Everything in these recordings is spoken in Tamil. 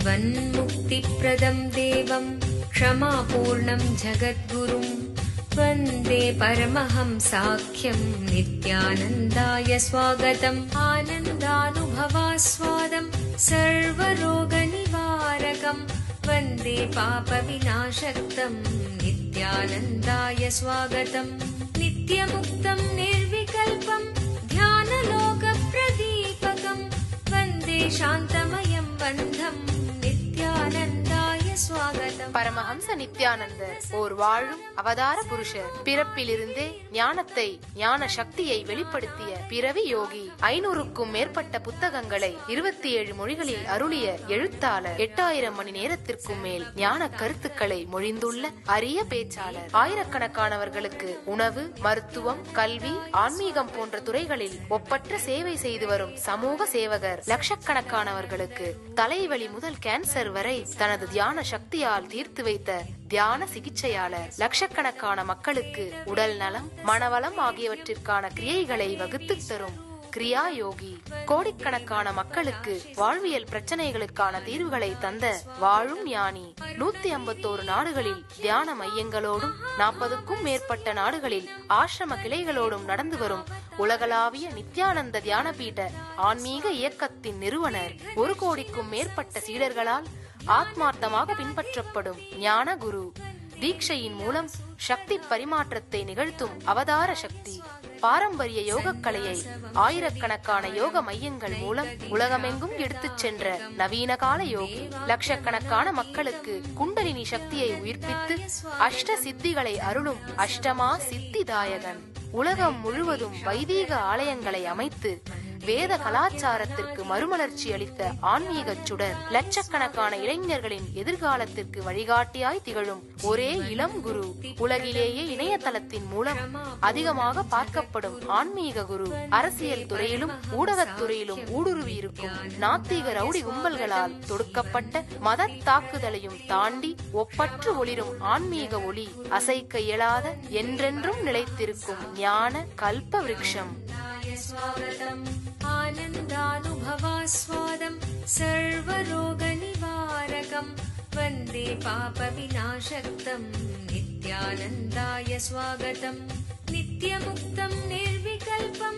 जीवन्मुक्तिप्रदं देवं क्षमापूर्णं जगद्गुरुम् वन्दे परमहंसाख्यं नित्यानन्दाय स्वागतम् आनन्दानुभवास्वादं सर्वरोगनिवारकम् वन्दे पापविनाशक्तं नित्यानन्दाय स्वागतम् नित्यमुक्तं निर्विकल्पं ध्यानलोकप्रदीपकम् वन्दे शान्तमयं बन्धं नित्यानन्दाय स्वागतम् பரமஹம்ச நித்யானந்தர் ஓர் வாழும் அவதார புருஷர் பிறப்பிலிருந்தே ஞானத்தை ஞான சக்தியை வெளிப்படுத்திய பிறவி யோகி ஐநூறுக்கும் மேற்பட்ட புத்தகங்களை இருபத்தி ஏழு மொழிகளில் அருளிய எழுத்தாளர் எட்டாயிரம் மணி நேரத்திற்கும் மேல் ஞான கருத்துக்களை மொழிந்துள்ள அரிய பேச்சாளர் ஆயிரக்கணக்கானவர்களுக்கு உணவு மருத்துவம் கல்வி ஆன்மீகம் போன்ற துறைகளில் ஒப்பற்ற சேவை செய்து வரும் சமூக சேவகர் லட்சக்கணக்கானவர்களுக்கு தலைவலி முதல் கேன்சர் வரை தனது தியான சக்தியால் தீர்த்து வைத்த தியான சிகிச்சையாளர் லட்சக்கணக்கான மக்களுக்கு உடல் நலம் மனவளம் ஆகியவற்றிற்கான கிரியைகளை வகுத்துத் தரும் கிரியா யோகி கோடிக்கணக்கான மக்களுக்கு வாழ்வியல் பிரச்சனைகளுக்கான தீர்வுகளை தந்த வாழும் ஞானி நூத்தி ஐம்பத்தோரு நாடுகளில் தியான மையங்களோடும் நாற்பதுக்கும் மேற்பட்ட நாடுகளில் ஆசிரம கிளைகளோடும் நடந்து வரும் உலகளாவிய நித்யானந்த தியானபீட ஆன்மீக இயக்கத்தின் நிறுவனர் ஒரு கோடிக்கும் மேற்பட்ட சீடர்களால் ஆத்மார்த்தமாக பின்பற்றப்படும் ஞான குரு தீட்சையின் மூலம் சக்தி பரிமாற்றத்தை நிகழ்த்தும் அவதார சக்தி பாரம்பரிய யோகக் கலையை ஆயிரக்கணக்கான யோக மையங்கள் மூலம் உலகமெங்கும் எடுத்துச் சென்ற நவீன கால யோகி லட்சக்கணக்கான மக்களுக்கு குண்டலினி சக்தியை உயிர்ப்பித்து அஷ்ட சித்திகளை அருளும் அஷ்டமா சித்திதாயகன் உலகம் முழுவதும் வைதீக ஆலயங்களை அமைத்து வேத கலாச்சாரத்திற்கு மறுமலர்ச்சி அளித்த ஆன்மீக சுடர் லட்சக்கணக்கான இளைஞர்களின் எதிர்காலத்திற்கு வழிகாட்டியாய் திகழும் ஒரே இளம் குரு உலகிலேயே இணையதளத்தின் மூலம் அதிகமாக பார்க்கப்படும் ஆன்மீக குரு அரசியல் துறையிலும் ஊடகத் துறையிலும் ஊடுருவி இருக்கும் நாத்திக ரவுடி கும்பல்களால் தொடுக்கப்பட்ட மத தாக்குதலையும் தாண்டி ஒப்பற்று ஒளிரும் ஆன்மீக ஒளி அசைக்க இயலாத என்றென்றும் நிலைத்திருக்கும் ஞான கல்ப விருட்சம் स्वागतम् आनन्दानुभवास्वादं सर्वरोगनिवारकम् वन्दे पापविनाशक्तं नित्यानन्दाय स्वागतम् नित्यमुक्तं निर्विकल्पं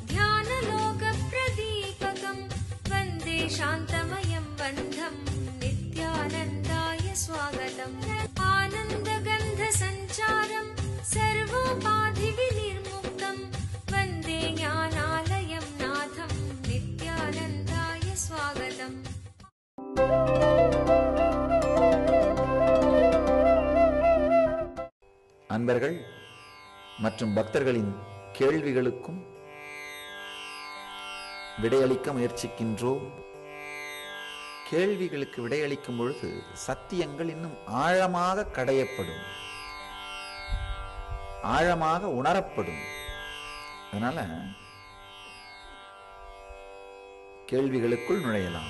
ध्यानलोकप्रदीपकम् वन्दे शान्तमयं बन्धं नित्यानन्दाय स्वागतम् आनन्दगन्धसञ्चारं सर्वोपाधिविनिर्मुक्तं वन्दे ज्ञानालयं नाथं नित्यानन्दाय स्वागतम् அன்பர்கள் மற்றும் பக்தர்களின் கேள்விகளுக்கும் விடையளிக்க முயற்சிக்கின்றோம் கேள்விகளுக்கு விடையளிக்கும் பொழுது சத்தியங்கள் இன்னும் ஆழமாக கடையப்படும் ஆழமாக உணரப்படும் அதனால கேள்விகளுக்குள் நுழையலாம்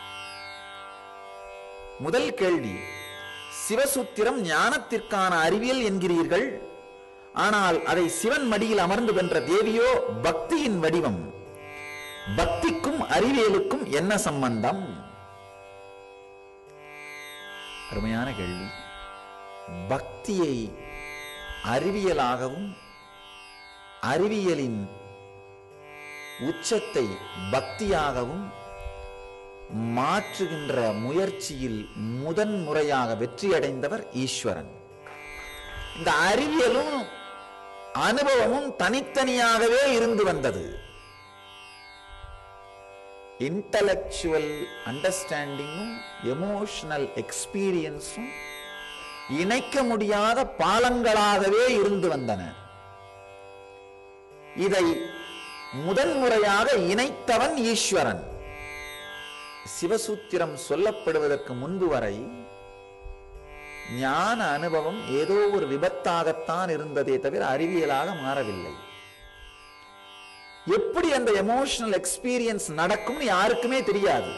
முதல் கேள்வி சிவசூத்திரம் ஞானத்திற்கான அறிவியல் என்கிறீர்கள் ஆனால் அதை சிவன் மடியில் அமர்ந்து வென்ற தேவியோ பக்தியின் வடிவம் பக்திக்கும் அறிவியலுக்கும் என்ன சம்பந்தம் அருமையான கேள்வி பக்தியை அறிவியலாகவும் அறிவியலின் உச்சத்தை பக்தியாகவும் மாற்றுகின்ற முயற்சியில் முதன் முறையாக வெற்றியடைந்தவர் ஈஸ்வரன் இந்த அறிவியலும் அனுபவமும் தனித்தனியாகவே இருந்து வந்தது இன்டலெக்சுவல் அண்டர்ஸ்டாண்டிங்கும் எமோஷனல் எக்ஸ்பீரியன்ஸும் இணைக்க முடியாத பாலங்களாகவே இருந்து வந்தன இதை முதன்முறையாக இணைத்தவன் ஈஸ்வரன் சிவசூத்திரம் சொல்லப்படுவதற்கு முன்பு வரை ஞான அனுபவம் ஏதோ ஒரு விபத்தாகத்தான் இருந்ததே தவிர அறிவியலாக மாறவில்லை எப்படி அந்த எமோஷனல் எக்ஸ்பீரியன்ஸ் நடக்கும்னு யாருக்குமே தெரியாது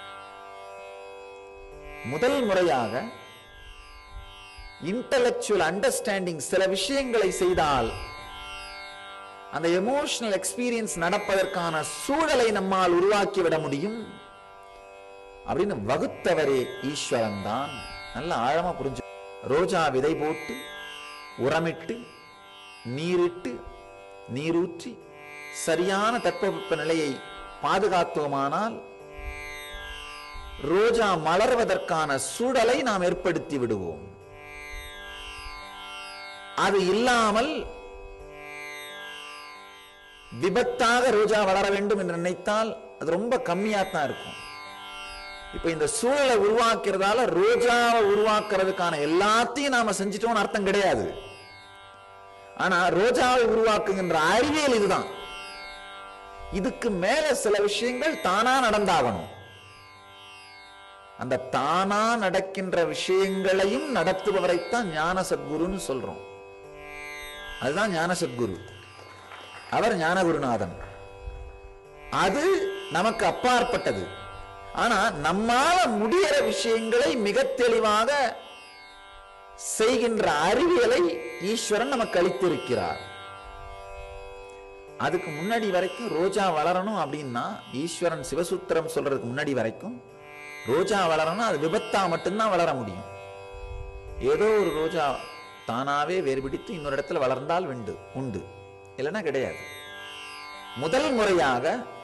முதல் முறையாக இன்டலெக்சுவல் அண்டர்ஸ்டாண்டிங் சில விஷயங்களை செய்தால் அந்த எமோஷனல் எக்ஸ்பீரியன்ஸ் நடப்பதற்கான சூழலை நம்மால் உருவாக்கிவிட முடியும் அப்படின்னு வகுத்தவரே ஈஸ்வரன் தான் நல்ல ஆழமா புரிஞ்சு ரோஜா விதை போட்டு உரமிட்டு நீரிட்டு நீரூற்றி சரியான தட்பவெப்ப நிலையை பாதுகாத்தோமானால் ரோஜா மலர்வதற்கான சூழலை நாம் ஏற்படுத்தி விடுவோம் அது இல்லாமல் விபத்தாக ரோஜா வளர வேண்டும் என்று நினைத்தால் அது ரொம்ப கம்மியா தான் இருக்கும் இப்ப இந்த சூழலை உருவாக்குறதால ரோஜாவை உருவாக்குறதுக்கான எல்லாத்தையும் நாம செஞ்சிட்டோம்னு அர்த்தம் கிடையாது ஆனா ரோஜாவை உருவாக்குகின்ற அறிவியல் இதுதான் இதுக்கு மேல சில விஷயங்கள் தானா நடந்தாகணும் அந்த தானா நடக்கின்ற விஷயங்களையும் நடத்துபவரைத்தான் ஞான சத்குருன்னு சொல்றோம் அதுதான் ஞான சத்குரு அவர் ஞான குருநாதன் அது நமக்கு அப்பாற்பட்டது ஆனா நம்மால முடிகிற விஷயங்களை மிக தெளிவாக செய்கின்ற அறிவியலை ஈஸ்வரன் நமக்கு அளித்திருக்கிறார் அதுக்கு முன்னாடி வரைக்கும் ரோஜா வளரணும் அப்படின்னா ஈஸ்வரன் சிவசூத்திரம் சொல்றதுக்கு முன்னாடி வரைக்கும் ரோஜா வளரணும் அது விபத்தா மட்டும்தான் வளர முடியும் ஏதோ ஒரு ரோஜா தானாவே வேறுபிடித்து இன்னொரு இடத்துல வளர்ந்தால் உண்டு உண்டு இல்லைன்னா கிடையாது முதல் முறையாக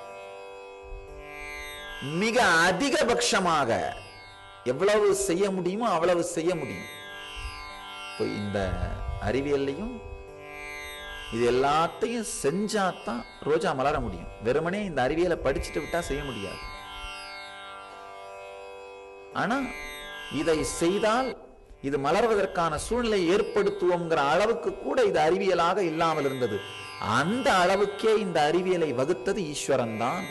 மிக அதிகபட்சமாக எவ்வளவு செய்ய முடியுமோ அவ்வளவு செய்ய முடியும் இப்போ இந்த அறிவியல்லையும் இது எல்லாத்தையும் செஞ்சாதான் ரோஜா மலர முடியும் வெறுமனே இந்த அறிவியலை படிச்சுட்டு விட்டா செய்ய முடியாது ஆனா இதை செய்தால் இது மலர்வதற்கான சூழ்நிலை ஏற்படுத்துவோங்கிற அளவுக்கு கூட இது அறிவியலாக இல்லாமல் இருந்தது அந்த அளவுக்கே இந்த அறிவியலை வகுத்தது ஈஸ்வரன் தான்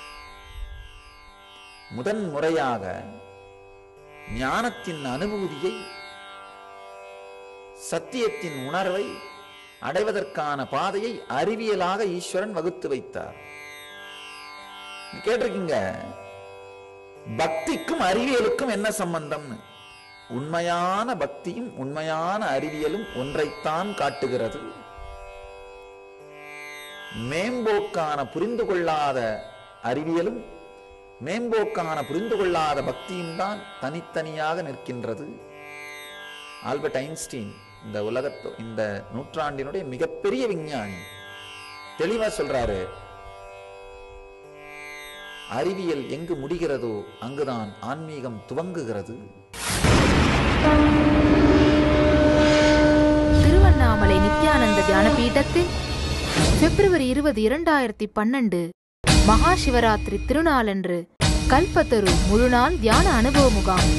முதன் முறையாக ஞானத்தின் அனுபூதியை சத்தியத்தின் உணர்வை அடைவதற்கான பாதையை அறிவியலாக ஈஸ்வரன் வகுத்து வைத்தார் நீ கேட்டிருக்கீங்க பக்திக்கும் அறிவியலுக்கும் என்ன சம்பந்தம்னு உண்மையான பக்தியும் உண்மையான அறிவியலும் ஒன்றைத்தான் காட்டுகிறது மேம்போக்கான புரிந்து கொள்ளாத அறிவியலும் மேம்போக்கான புரிந்து கொள்ளாத பக்தியும் தான் தனித்தனியாக நிற்கின்றது ஆல்பர்ட் ஐன்ஸ்டீன் இந்த உலகத்து இந்த நூற்றாண்டினுடைய மிகப்பெரிய விஞ்ஞானி தெளிவா சொல்றாரு அறிவியல் எங்கு முடிகிறதோ அங்குதான் ஆன்மீகம் துவங்குகிறது திருவண்ணாமலை நித்யானந்த தியான பீடத்தில் பிப்ரவரி இருபது இரண்டாயிரத்தி பன்னெண்டு மகா சிவராத்திரி திருநாளன்று கல்பத்தரு முழுநாள் தியான அனுபவ முகாம்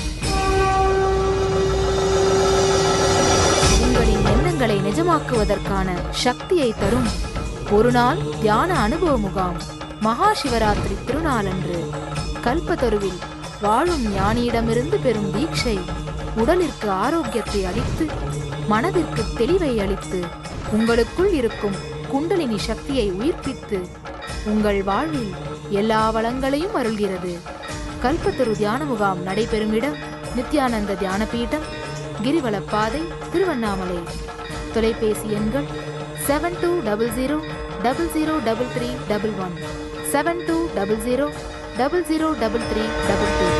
உங்களின் எண்ணங்களை நிஜமாக்குவதற்கான சக்தியை தரும் ஒரு நாள் தியான அனுபவ முகாம் மகா சிவராத்திரி திருநாளன்று கல்பத்தருவில் வாழும் ஞானியிடமிருந்து பெறும் தீட்சை உடலிற்கு ஆரோக்கியத்தை அளித்து மனதிற்கு தெளிவை அளித்து உங்களுக்குள் இருக்கும் குண்டலினி சக்தியை உயிர்ப்பித்து உங்கள் வாழ்வில் எல்லா வளங்களையும் அருள்கிறது கல்பத்தரு தியான முகாம் நடைபெறும் இடம் நித்யானந்த தியான பீடம் கிரிவலப்பாதை திருவண்ணாமலை தொலைபேசி எண்கள் seven two double zero double zero double three double one seven two double zero double zero double three double two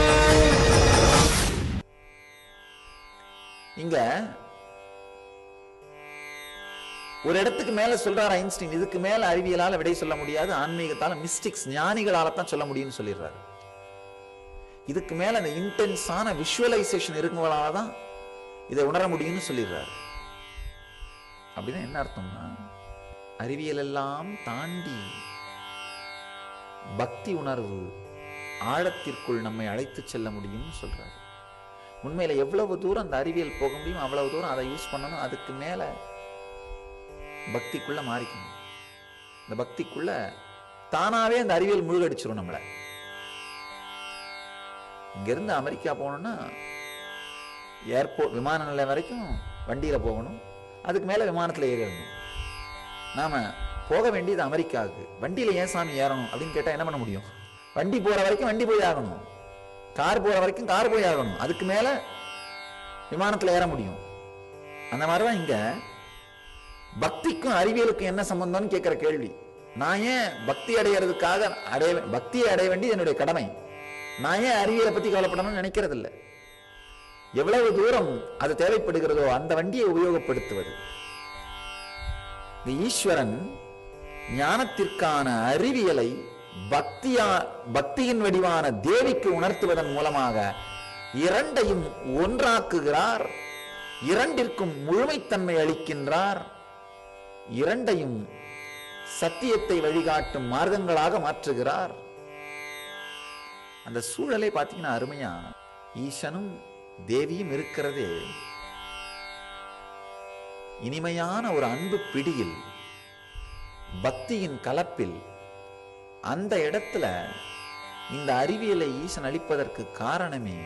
இங்க ஒரு இடத்துக்கு மேல சொல்றாரு ஐன்ஸ்டீன் இதுக்கு மேல அறிவியலால விடை சொல்ல முடியாது ஆன்மீகத்தால மிஸ்டிக்ஸ் ஞானிகளால தான் சொல்ல முடியும்னு சொல்லிடுறாரு இதுக்கு மேல அந்த இன்டென்ஸான விஷுவலைசேஷன் இருக்குங்களால தான் இதை உணர முடியும்னு சொல்லிடுறாரு அப்படின்னா என்ன அர்த்தம்னா அறிவியல் எல்லாம் தாண்டி பக்தி உணர்வு ஆழத்திற்குள் நம்மை அழைத்து செல்ல முடியும்னு சொல்றாரு உண்மையில எவ்வளவு தூரம் அந்த அறிவியல் போக முடியும் அவ்வளவு தூரம் அதை யூஸ் பண்ணணும் அதுக்கு மேல பக்திக்குள்ள மாறிக்கணும் இந்த பக்திக்குள்ள தானாவே அந்த அறிவியல் முழுகடிச்சிரும் நம்மளை இங்கிருந்து அமெரிக்கா போகணும்னா ஏர்போர்ட் விமான நிலையம் வரைக்கும் வண்டியில போகணும் அதுக்கு மேல விமானத்துல ஏறிடணும் நாம போக வேண்டியது அமெரிக்காவுக்கு வண்டியில ஏன் சாமி ஏறணும் அப்படின்னு கேட்டா என்ன பண்ண முடியும் வண்டி போற வரைக்கும் வண்டி போய் ஆகணும் கார் போற வரைக்கும் கார் போய் ஆகணும் அதுக்கு மேல விமானத்துல ஏற முடியும் அந்த மாதிரிதான் இங்க பக்திக்கும் அறிவியலுக்கும் என்ன சம்பந்தம்னு கேட்கிற கேள்வி நான் ஏன் பக்தி அடையிறதுக்காக அடைய பக்தியை அடைய வேண்டியது என்னுடைய கடமை நான் ஏன் அறிவியலை பத்தி கவலைப்படணும்னு நினைக்கிறது இல்ல எவ்வளவு தூரம் அது தேவைப்படுகிறதோ அந்த வண்டியை உபயோகப்படுத்துவது இந்த ஈஸ்வரன் ஞானத்திற்கான அறிவியலை பக்தியா பக்தியின் வடிவான தேவிக்கு உணர்த்துவதன் மூலமாக இரண்டையும் ஒன்றாக்குகிறார் இரண்டிற்கும் முழுமைத்தன்மை அளிக்கின்றார் இரண்டையும் சத்தியத்தை வழிகாட்டும் மார்க்கங்களாக மாற்றுகிறார் அந்த சூழலை பார்த்தீங்கன்னா அருமையா ஈசனும் தேவியும் இருக்கிறதே இனிமையான ஒரு அன்பு பிடியில் பக்தியின் கலப்பில் அந்த இடத்துல இந்த அறிவியலை ஈசன் அளிப்பதற்கு காரணமே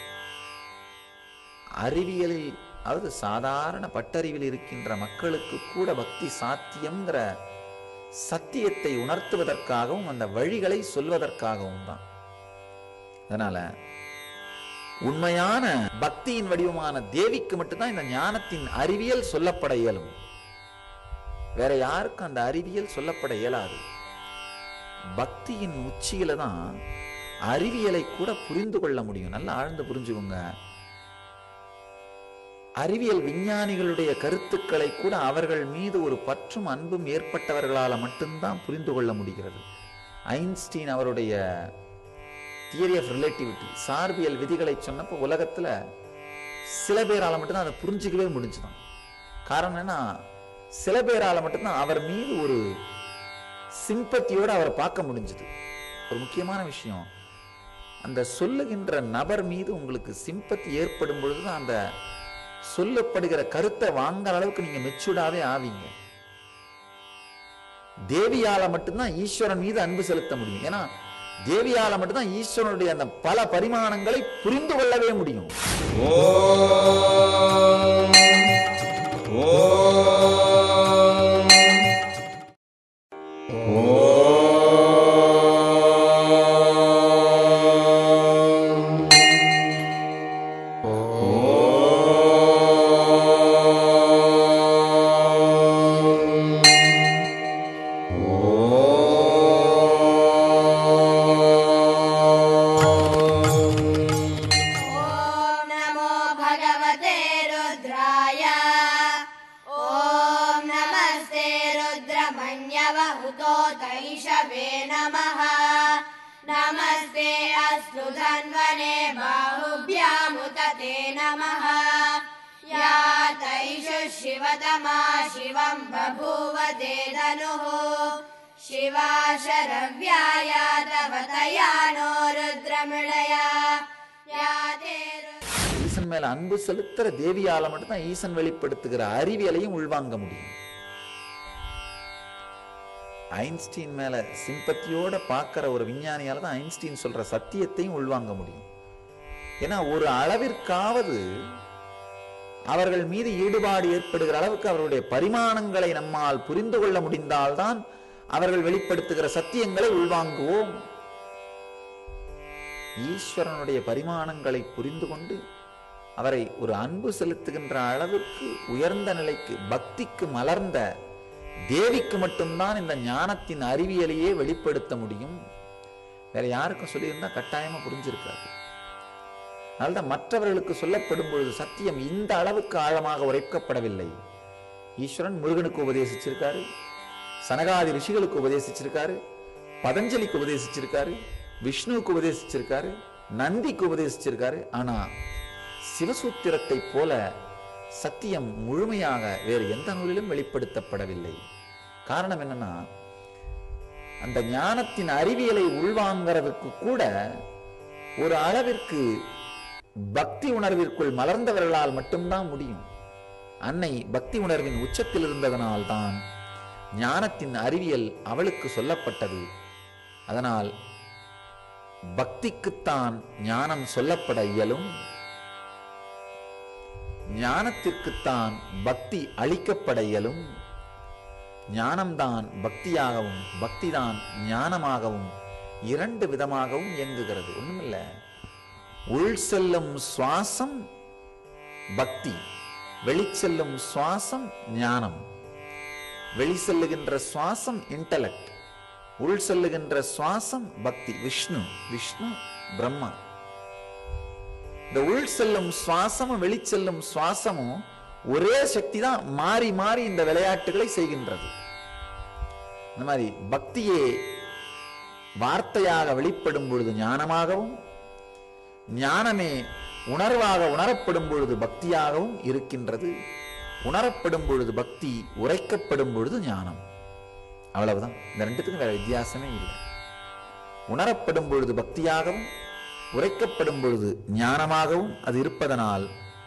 அறிவியலில் அதாவது சாதாரண பட்டறிவில் இருக்கின்ற மக்களுக்கு கூட பக்தி சாத்தியம்ங்கிற சத்தியத்தை உணர்த்துவதற்காகவும் அந்த வழிகளை சொல்வதற்காகவும் தான் அதனால உண்மையான பக்தியின் வடிவமான தேவிக்கு மட்டும்தான் இந்த ஞானத்தின் அறிவியல் சொல்லப்பட இயலும் வேற யாருக்கும் அந்த அறிவியல் சொல்லப்பட இயலாது பக்தியின் உச்சியில தான் அறிவியலை கூட புரிந்து கொள்ள முடியும் நல்லா ஆழ்ந்து புரிஞ்சுக்கோங்க அறிவியல் விஞ்ஞானிகளுடைய கருத்துக்களை கூட அவர்கள் மீது ஒரு பற்றும் அன்பும் ஏற்பட்டவர்களால மட்டும்தான் புரிந்து கொள்ள முடிகிறது ஐன்ஸ்டீன் அவருடைய தியரி ஆஃப் ரிலேட்டிவிட்டி சார்பியல் விதிகளை சொன்னப்போ உலகத்துல சில பேரால மட்டும்தான் அதை புரிஞ்சிக்கவே முடிஞ்சுதான் காரணம் என்ன சில பேரால மட்டும்தான் அவர் மீது ஒரு சிம்பத்தியோட அவரை பார்க்க முடிஞ்சது ஒரு முக்கியமான விஷயம் அந்த சொல்லுகின்ற நபர் மீது உங்களுக்கு சிம்பத்தி ஏற்படும் பொழுதுதான் அந்த சொல்லப்படுகிற கருத்தை வாங்குற அளவுக்கு நீங்க மெச்சூர்டாவே ஆவீங்க தேவியால மட்டும்தான் ஈஸ்வரன் மீது அன்பு செலுத்த முடியும் ஏன்னா தேவியால மட்டும்தான் ஈஸ்வரனுடைய அந்த பல பரிமாணங்களை புரிந்து கொள்ளவே முடியும் ॐ नमो भगवते रुद्राय ॐ नमस्ते रुद्रमन्यवहुतो तैषवे नमः नमस्ते अस्तु धन्वने बाहुभ्यामुत ते नमः या तैषु शिवतमा शिवं बभूव ते धनुः शिवा शरव्याया तव तया नो रुद्रमृळया या ते रु- ஈசன் மேல அன்பு செலுத்துற தேவியால மட்டும்தான் ஈசன் வெளிப்படுத்துகிற அறிவியலையும் உள்வாங்க முடியும் ஐன்ஸ்டீன் மேல சிம்பத்தியோட பார்க்கிற ஒரு விஞ்ஞானியால தான் ஐன்ஸ்டீன் சொல்ற சத்தியத்தையும் உள்வாங்க முடியும் ஏன்னா ஒரு அளவிற்காவது அவர்கள் மீது ஈடுபாடு ஏற்படுகிற அளவுக்கு அவருடைய பரிமாணங்களை நம்மால் புரிந்து கொள்ள முடிந்தால்தான் அவர்கள் வெளிப்படுத்துகிற சத்தியங்களை உள்வாங்குவோம் ஈஸ்வரனுடைய பரிமாணங்களை புரிந்து கொண்டு அவரை ஒரு அன்பு செலுத்துகின்ற அளவிற்கு உயர்ந்த நிலைக்கு பக்திக்கு மலர்ந்த தேவிக்கு மட்டும்தான் இந்த ஞானத்தின் அறிவியலையே வெளிப்படுத்த முடியும் வேற யாருக்கும் சொல்லியிருந்தா கட்டாயமா புரிஞ்சிருக்காது அதனால்தான் மற்றவர்களுக்கு சொல்லப்படும் பொழுது சத்தியம் இந்த அளவுக்கு ஆழமாக உரைக்கப்படவில்லை ஈஸ்வரன் முருகனுக்கு உபதேசிச்சிருக்காரு சனகாதி ரிஷிகளுக்கு உபதேசிச்சிருக்காரு பதஞ்சலிக்கு உபதேசிச்சிருக்காரு விஷ்ணுவுக்கு உபதேசிச்சிருக்காரு நந்திக்கு உபதேசிச்சிருக்காரு ஆனா சிவசூத்திரத்தை போல சத்தியம் முழுமையாக வேறு எந்த நூலிலும் வெளிப்படுத்தப்படவில்லை காரணம் என்னன்னா அந்த ஞானத்தின் அறிவியலை உள்வாங்கிறதுக்கு கூட ஒரு அளவிற்கு பக்தி உணர்விற்குள் மலர்ந்தவர்களால் மட்டும்தான் முடியும் அன்னை பக்தி உணர்வின் உச்சத்தில் இருந்ததனால்தான் ஞானத்தின் அறிவியல் அவளுக்கு சொல்லப்பட்டது அதனால் பக்திக்குத்தான் ஞானம் சொல்லப்பட இயலும் ஞானத்திற்குத்தான் பக்தி அளிக்கப்பட இயலும் ஞானம்தான் பக்தியாகவும் பக்திதான் ஞானமாகவும் இரண்டு விதமாகவும் இயங்குகிறது ஒண்ணுமில்ல உள் செல்லும் சுவாசம் பக்தி வெளிச்செல்லும் சுவாசம் ஞானம் வெளி செல்லுகின்ற சுவாசம் இன்டலெக்ட் உள் செல்லுகின்ற சுவாசம் பக்தி விஷ்ணு விஷ்ணு பிரம்மா இந்த உள் செல்லும் சுவாசமும் வெளிச்செல்லும் சுவாசமும் ஒரே சக்தி தான் மாறி மாறி இந்த விளையாட்டுகளை செய்கின்றது இந்த மாதிரி பக்தியே வார்த்தையாக வெளிப்படும் பொழுது ஞானமாகவும் ஞானமே உணர்வாக உணரப்படும் பொழுது பக்தியாகவும் இருக்கின்றது உணரப்படும் பொழுது பக்தி உரைக்கப்படும் பொழுது ஞானம் அவ்வளவுதான் இந்த ரெண்டுத்துக்கும் வேற வித்தியாசமே இல்லை உணரப்படும் பொழுது பக்தியாகவும் உரைக்கப்படும் பொழுது ஞானமாகவும் அது இருப்பதனால்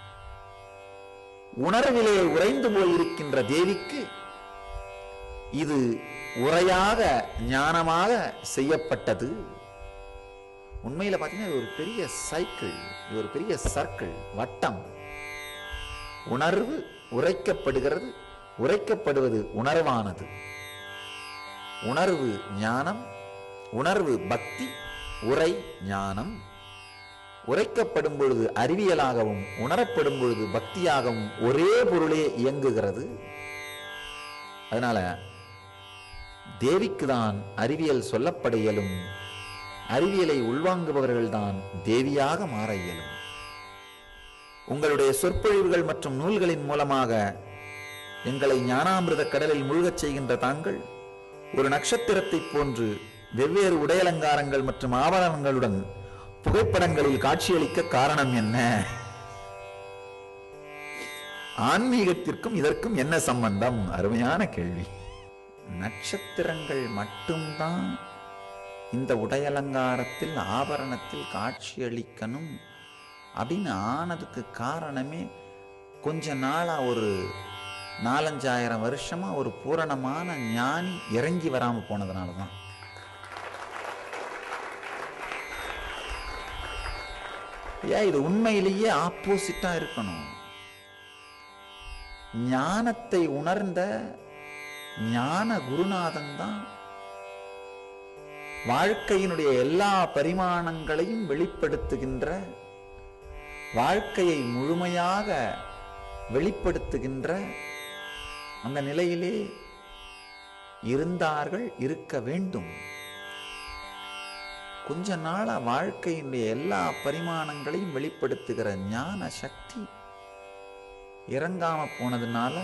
உணர்விலே உறைந்து போயிருக்கின்ற தேவிக்கு இது உரையாக ஞானமாக செய்யப்பட்டது உண்மையில பாத்தீங்கன்னா இது ஒரு பெரிய சைக்கிள் இது ஒரு பெரிய சர்க்கிள் வட்டம் உணர்வு உரைக்கப்படுகிறது உரைக்கப்படுவது உணர்வானது உணர்வு ஞானம் உணர்வு பக்தி உரை ஞானம் உரைக்கப்படும் பொழுது அறிவியலாகவும் உணரப்படும் பொழுது பக்தியாகவும் ஒரே பொருளே இயங்குகிறது அதனால தேவிக்கு தான் அறிவியல் சொல்லப்பட இயலும் அறிவியலை உள்வாங்குபவர்கள்தான் தேவியாக மாற இயலும் உங்களுடைய சொற்பொழிவுகள் மற்றும் நூல்களின் மூலமாக எங்களை ஞானாமிர்த கடலில் மூழ்கச் செய்கின்ற தாங்கள் ஒரு நட்சத்திரத்தைப் போன்று வெவ்வேறு உடையலங்காரங்கள் மற்றும் ஆபரணங்களுடன் புகைப்படங்களில் காட்சியளிக்க காரணம் என்ன ஆன்மீகத்திற்கும் இதற்கும் என்ன சம்பந்தம் அருமையான கேள்வி நட்சத்திரங்கள் மட்டும்தான் இந்த உடையலங்காரத்தில் ஆபரணத்தில் காட்சியளிக்கணும் அப்படின்னு ஆனதுக்கு காரணமே கொஞ்ச நாளா ஒரு நாலஞ்சாயிரம் வருஷமா ஒரு பூரணமான ஞானி இறங்கி வராம போனதுனால தான் ஏன் இது உண்மையிலேயே ஆப்போசிட்டா இருக்கணும் ஞானத்தை உணர்ந்த ஞான குருநாதன் தான் வாழ்க்கையினுடைய எல்லா பரிமாணங்களையும் வெளிப்படுத்துகின்ற வாழ்க்கையை முழுமையாக வெளிப்படுத்துகின்ற அந்த நிலையிலே இருந்தார்கள் இருக்க வேண்டும் கொஞ்ச நாளா வாழ்க்கையினுடைய எல்லா பரிமாணங்களையும் வெளிப்படுத்துகிற ஞான சக்தி இறங்காம போனதுனால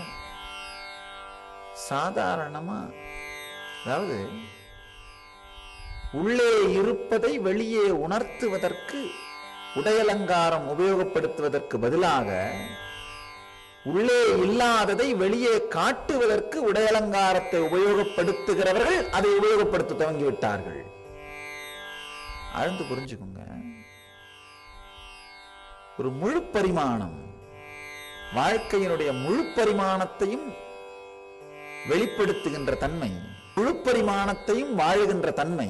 சாதாரணமா அதாவது உள்ளே இருப்பதை வெளியே உணர்த்துவதற்கு உடையலங்காரம் உபயோகப்படுத்துவதற்கு பதிலாக உள்ளே இல்லாததை வெளியே காட்டுவதற்கு உடையலங்காரத்தை உபயோகப்படுத்துகிறவர்கள் அதை உபயோகப்படுத்த துவங்கி விட்டார்கள் ஆழ்ந்து புரிஞ்சுக்கோங்க ஒரு முழு பரிமாணம் வாழ்க்கையினுடைய முழு பரிமாணத்தையும் வெளிப்படுத்துகின்ற தன்மை முழு பரிமாணத்தையும் வாழுகின்ற தன்மை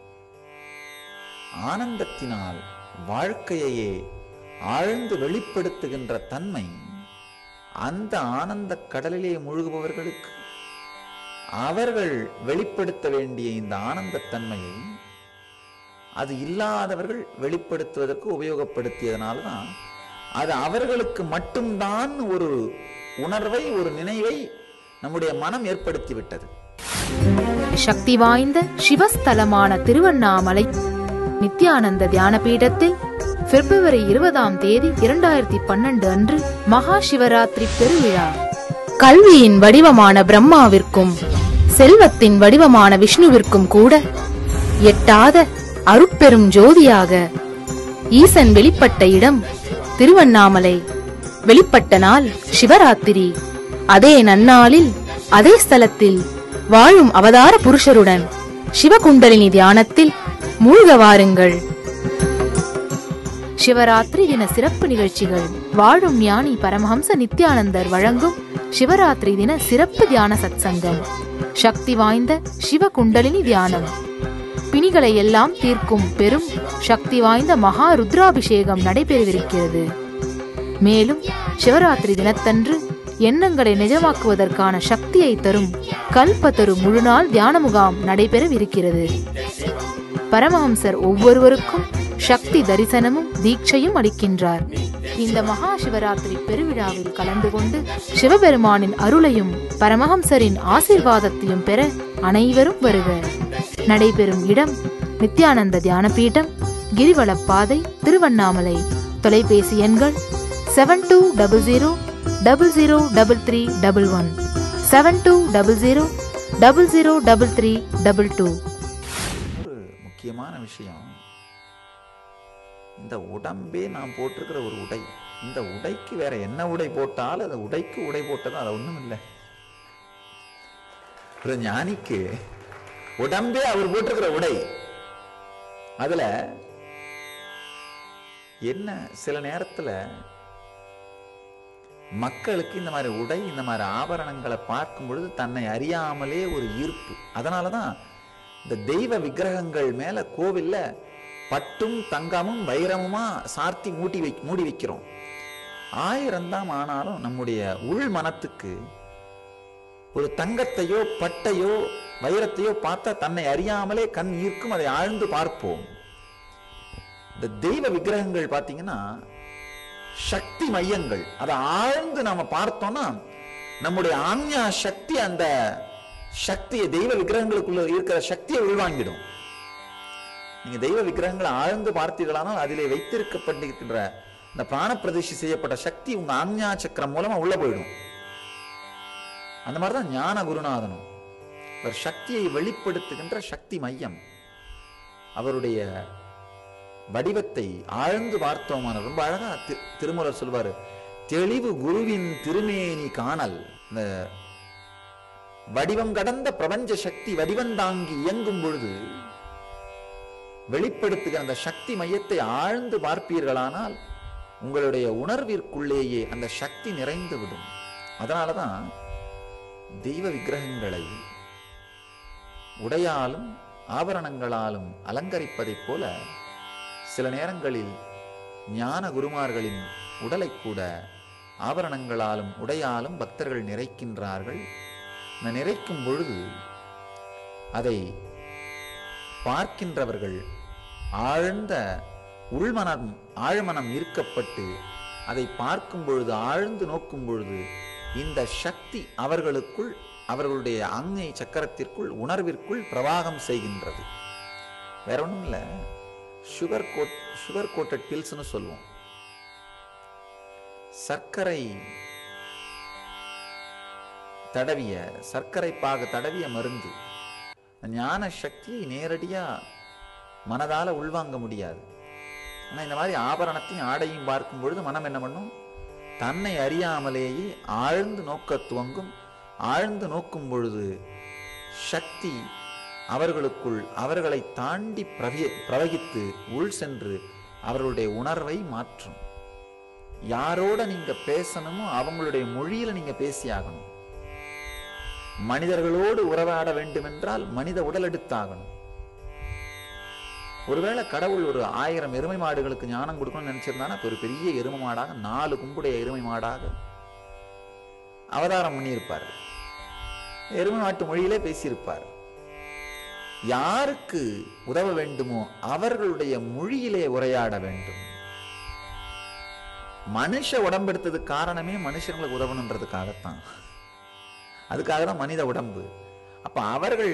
ஆனந்தத்தினால் வாழ்க்கையையே ஆழ்ந்து வெளிப்படுத்துகின்ற தன்மை அந்த ஆனந்த கடலிலே மூழ்குபவர்களுக்கு அவர்கள் வெளிப்படுத்த வேண்டிய இந்த ஆனந்த தன்மையை அது இல்லாதவர்கள் வெளிப்படுத்துவதற்கு உபயோகப்படுத்தியதனால தான் அது அவர்களுக்கு மட்டும்தான் ஒரு உணர்வை ஒரு நினைவை நம்முடைய மனம் ஏற்படுத்தி விட்டது சக்தி வாய்ந்த சிவஸ்தலமான திருவண்ணாமலை நித்யானந்த தியான பீடத்தில் பிப்ரவரி இருபதாம் தேதி இரண்டாயிரத்தி பன்னெண்டு அன்று மகா சிவராத்திரி பெருவிழா கல்வியின் வடிவமான பிரம்மாவிற்கும் செல்வத்தின் வடிவமான விஷ்ணுவிற்கும் கூட எட்டாத அருட்பெரும் ஜோதியாக ஈசன் வெளிப்பட்ட இடம் திருவண்ணாமலை வெளிப்பட்ட நாள் சிவராத்திரி அதே நன்னாளில் அதே ஸ்தலத்தில் வாழும் அவதார புருஷருடன் சிவகுண்டலினி தியானத்தில் மூழ்க வாருங்கள் சிவராத்திரி தின சிறப்பு நிகழ்ச்சிகள் வாழும் ஞானி பரமஹம்ச நித்யானந்தர் வழங்கும் சிவராத்திரி தின சிறப்பு தியான சத்சங்கம் சக்தி வாய்ந்த சிவகுண்டலினி தியானம் பிணிகளை எல்லாம் தீர்க்கும் பெரும் சக்தி வாய்ந்த மகா ருத்ராபிஷேகம் நடைபெறவிருக்கிறது மேலும் சிவராத்திரி தினத்தன்று எண்ணங்களை நிஜமாக்குவதற்கான சக்தியை தரும் கல்பத்தரு முழுநாள் தியான முகாம் நடைபெறவிருக்கிறது பரமஹம்சர் ஒவ்வொருவருக்கும் சக்தி தரிசனமும் தீட்சையும் அளிக்கின்றார் இந்த மகா சிவராத்திரி பெருவிழாவில் கலந்து கொண்டு சிவபெருமானின் அருளையும் பரமஹம்சரின் ஆசீர்வாதத்தையும் பெற அனைவரும் வருக நடைபெறும் இடம் நித்யானந்த தியான பீடம் கிரிவலப்பாதை திருவண்ணாமலை தொலைபேசி எண்கள் seven two double zero double zero double three double one seven two double zero double zero double three double two ஒரு முக்கியமான விஷயம் இந்த உடம்பே நாம் போட்டிருக்கிற ஒரு உடை இந்த உடைக்கு வேற என்ன உடை போட்டாலும் அந்த உடைக்கு உடை போட்டதும் அது ஒண்ணும் இல்லை ஒரு ஞானிக்கு உடம்பே அவர் போட்டிருக்கிற உடை அதுல என்ன சில நேரத்துல மக்களுக்கு இந்த மாதிரி உடை இந்த மாதிரி ஆபரணங்களை பார்க்கும் பொழுது தன்னை அறியாமலே ஒரு ஈர்ப்பு அதனாலதான் இந்த தெய்வ விக்கிரகங்கள் மேல கோவில்ல பட்டும் தங்கமும் வைரமுமா சார்த்தி மூட்டி வை மூடி வைக்கிறோம் ஆயிரம் தான் ஆனாலும் நம்முடைய உள் மனத்துக்கு ஒரு தங்கத்தையோ பட்டையோ வைரத்தையோ பார்த்தா தன்னை அறியாமலே கண் ஈர்க்கும் அதை ஆழ்ந்து பார்ப்போம் இந்த தெய்வ விக்கிரகங்கள் பார்த்தீங்கன்னா சக்தி மையங்கள் அதை ஆழ்ந்து நாம பார்த்தோம்னா நம்முடைய ஆஞ்ஞா சக்தி அந்த சக்தியை தெய்வ விக்கிரகங்களுக்குள்ள இருக்கிற சக்தியை உள்வாங்கிடும் நீங்க தெய்வ விக்கிரகங்களை ஆழ்ந்து பார்த்தீர்களானால் அதிலே வைத்திருக்கப்பட்டிருக்கின்ற இந்த பிராண பிரதிஷ்டை செய்யப்பட்ட சக்தி உங்க ஆஞ்ஞா சக்கரம் மூலமா உள்ள போயிடும் அந்த மாதிரிதான் ஞான குருநாதனும் அவர் சக்தியை வெளிப்படுத்துகின்ற சக்தி மையம் அவருடைய வடிவத்தை ஆழ்ந்து பார்த்தோமான ரொம்ப அழகா தி- திருமூலர் சொல்வாரு தெளிவு குருவின் திருமேனி காணல் இந்த வடிவம் கடந்த பிரபஞ்ச சக்தி வடிவந்தாங்கி இயங்கும் பொழுது வெளிப்படுத்துகிற அந்த சக்தி மையத்தை ஆழ்ந்து பார்ப்பீர்களானால் உங்களுடைய உணர்விற்குள்ளேயே அந்த சக்தி நிறைந்து விடும் அதனாலதான் தெய்வ விக்கிரகங்களை உடையாலும் ஆபரணங்களாலும் அலங்கரிப்பதைப் போல சில நேரங்களில் ஞான குருமார்களின் உடலை கூட ஆபரணங்களாலும் உடையாலும் பக்தர்கள் நிறைக்கின்றார்கள் இந்த நிறைக்கும் பொழுது அதை பார்க்கின்றவர்கள் ஆழ்ந்த உள்மனம் ஆழ்மனம் ஈர்க்கப்பட்டு அதை பார்க்கும் பொழுது ஆழ்ந்து நோக்கும் பொழுது இந்த சக்தி அவர்களுக்குள் அவர்களுடைய அங்கை சக்கரத்திற்குள் உணர்விற்குள் பிரவாகம் செய்கின்றது வேற ஒண்ணும் இல்ல சுகர் கோட் சுகர் கோட்டட் பில்ஸ்னு சொல்லுவோம் சர்க்கரை தடவிய சர்க்கரை பாகு தடவிய மருந்து ஞான சக்தியை நேரடியா மனதால உள்வாங்க முடியாது ஆனா இந்த மாதிரி ஆபரணத்தையும் ஆடையும் பார்க்கும் பொழுது மனம் என்ன பண்ணும் தன்னை அறியாமலேயே ஆழ்ந்து நோக்க துவங்கும் ஆழ்ந்து நோக்கும் பொழுது சக்தி அவர்களுக்குள் அவர்களை தாண்டி பிரவி பிரவகித்து உள் சென்று அவர்களுடைய உணர்வை மாற்றும் யாரோட நீங்க பேசணுமோ அவங்களுடைய மொழியில நீங்க பேசியாகணும் மனிதர்களோடு உறவாட வேண்டுமென்றால் மனித உடல் எடுத்தாகணும் ஒருவேளை கடவுள் ஒரு ஆயிரம் எருமை மாடுகளுக்கு ஞானம் கொடுக்கணும்னு நினைச்சிருந்தானா அப்ப ஒரு பெரிய எருமை மாடாக நாலு கும்புடைய எருமை மாடாக அவதாரம் பண்ணியிருப்பார் எருமை மாட்டு மொழியிலே பேசியிருப்பார் யாருக்கு உதவ வேண்டுமோ அவர்களுடைய மொழியிலே உரையாட வேண்டும் மனுஷ உடம்பெடுத்ததுக்கு காரணமே மனுஷங்களுக்கு உதவணுன்றதுக்காகத்தான் அதுக்காக தான் மனித உடம்பு அப்ப அவர்கள்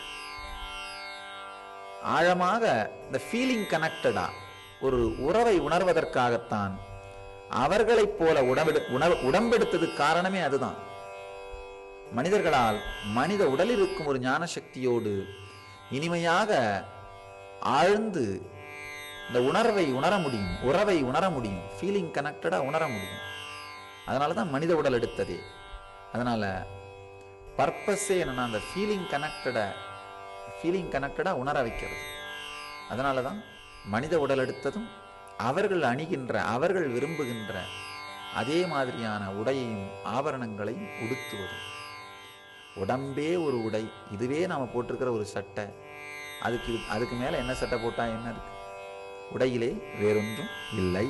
ஆழமாக இந்த ஃபீலிங் கனெக்டடா ஒரு உறவை உணர்வதற்காகத்தான் அவர்களைப் போல உடம்பெடு உணவு உடம்பெடுத்ததுக்கு காரணமே அதுதான் மனிதர்களால் மனித உடலில் இருக்கும் ஒரு ஞான சக்தியோடு இனிமையாக ஆழ்ந்து இந்த உணர்வை உணர முடியும் உறவை உணர முடியும் ஃபீலிங் கனெக்டடா உணர முடியும் அதனால தான் மனித உடல் எடுத்ததே அதனால பர்பஸே என்னன்னா அந்த ஃபீலிங் கனெக்டடை ஃபீலிங் கனெக்டடா உணர வைக்கிறது அதனால தான் மனித உடல் எடுத்ததும் அவர்கள் அணிகின்ற அவர்கள் விரும்புகின்ற அதே மாதிரியான உடையையும் ஆபரணங்களையும் உடுத்துவதும் உடம்பே ஒரு உடை இதுவே நாம போட்டிருக்கிற ஒரு சட்டை அதுக்கு இது- அதுக்கு மேல என்ன சட்டை போட்டா என்ன இருக்கு உடையிலே வேறொன்றும் இல்லை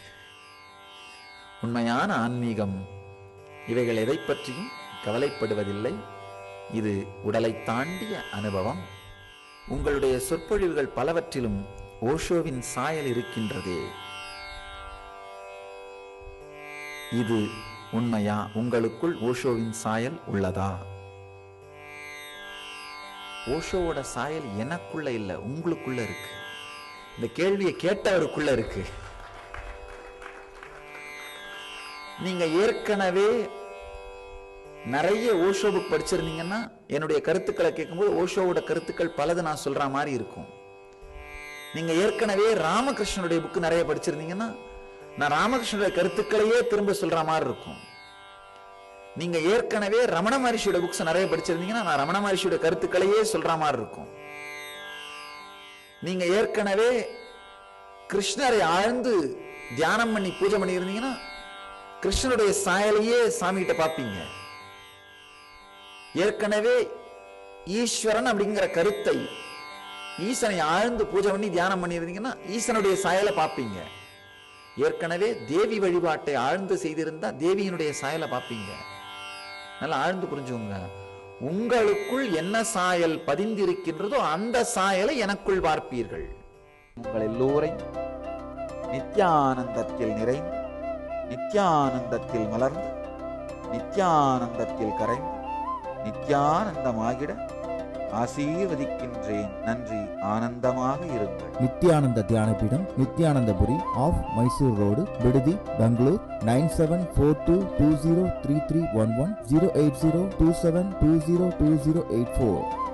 உண்மையான ஆன்மீகம் இவைகள் எதை பற்றியும் கவலைப்படுவதில்லை இது உடலை தாண்டிய அனுபவம் உங்களுடைய சொற்பொழிவுகள் பலவற்றிலும் ஓஷோவின் சாயல் இருக்கின்றதே இது உண்மையா உங்களுக்குள் ஓஷோவின் சாயல் உள்ளதா ஓஷோவோட சாயல் எனக்குள்ள இல்லை உங்களுக்குள்ள இருக்கு இந்த கேள்வியை கேட்டவருக்குள்ள இருக்கு நீங்க ஏற்கனவே நிறைய ஓஷோ புக் படிச்சிருந்தீங்கன்னா என்னுடைய கருத்துக்களை கேட்கும்போது ஓஷோவோட கருத்துக்கள் பலது நான் சொல்ற மாதிரி இருக்கும் நீங்க ஏற்கனவே ராமகிருஷ்ணனுடைய புக்கு நிறைய படிச்சிருந்தீங்கன்னா நான் ராமகிருஷ்ணனுடைய கருத்துக்களையே திரும்ப சொல்ற மாதிரி இருக்கும் நீங்க ஏற்கனவே ரமண மகரிஷியோட புக்ஸ் நிறைய படிச்சிருந்தீங்கன்னா நான் ரமண மகரிஷியோட கருத்துக்களையே சொல்ற மாதிரி இருக்கும் நீங்க ஏற்கனவே கிருஷ்ணரை ஆழ்ந்து தியானம் பண்ணி பூஜை பண்ணி இருந்தீங்கன்னா கிருஷ்ணனுடைய சாயலையே சாமிகிட்ட பார்ப்பீங்க ஏற்கனவே ஈஸ்வரன் அப்படிங்கிற கருத்தை ஈசனை ஆழ்ந்து பூஜை பண்ணி தியானம் பண்ணியிருந்தீங்கன்னா ஈசனுடைய சாயலை பார்ப்பீங்க ஏற்கனவே தேவி வழிபாட்டை ஆழ்ந்து செய்திருந்தா தேவியினுடைய சாயலை பார்ப்பீங்க நல்லா ஆழ்ந்து புரிஞ்சுங்க உங்களுக்குள் என்ன சாயல் பதிந்திருக்கின்றதோ அந்த சாயலை எனக்குள் பார்ப்பீர்கள் உங்கள் எல்லோரையும் நித்யானந்தத்தில் நிறைந்து நித்யானந்தத்தில் மலர்ந்து நித்யானந்தத்தில் கரைந்து நித்யானந்தமாகிட ஆசீர்வதிக்கின்றேன் நன்றி ஆனந்தமாக இருங்கள் நித்யானந்த தியானபீடம் நித்யானந்தபுரி ஆஃப் மைசூர் ரோடு விடுதி Bangalore nine seven four two two zero three three one one zero eight zero two seven two zero two zero eight four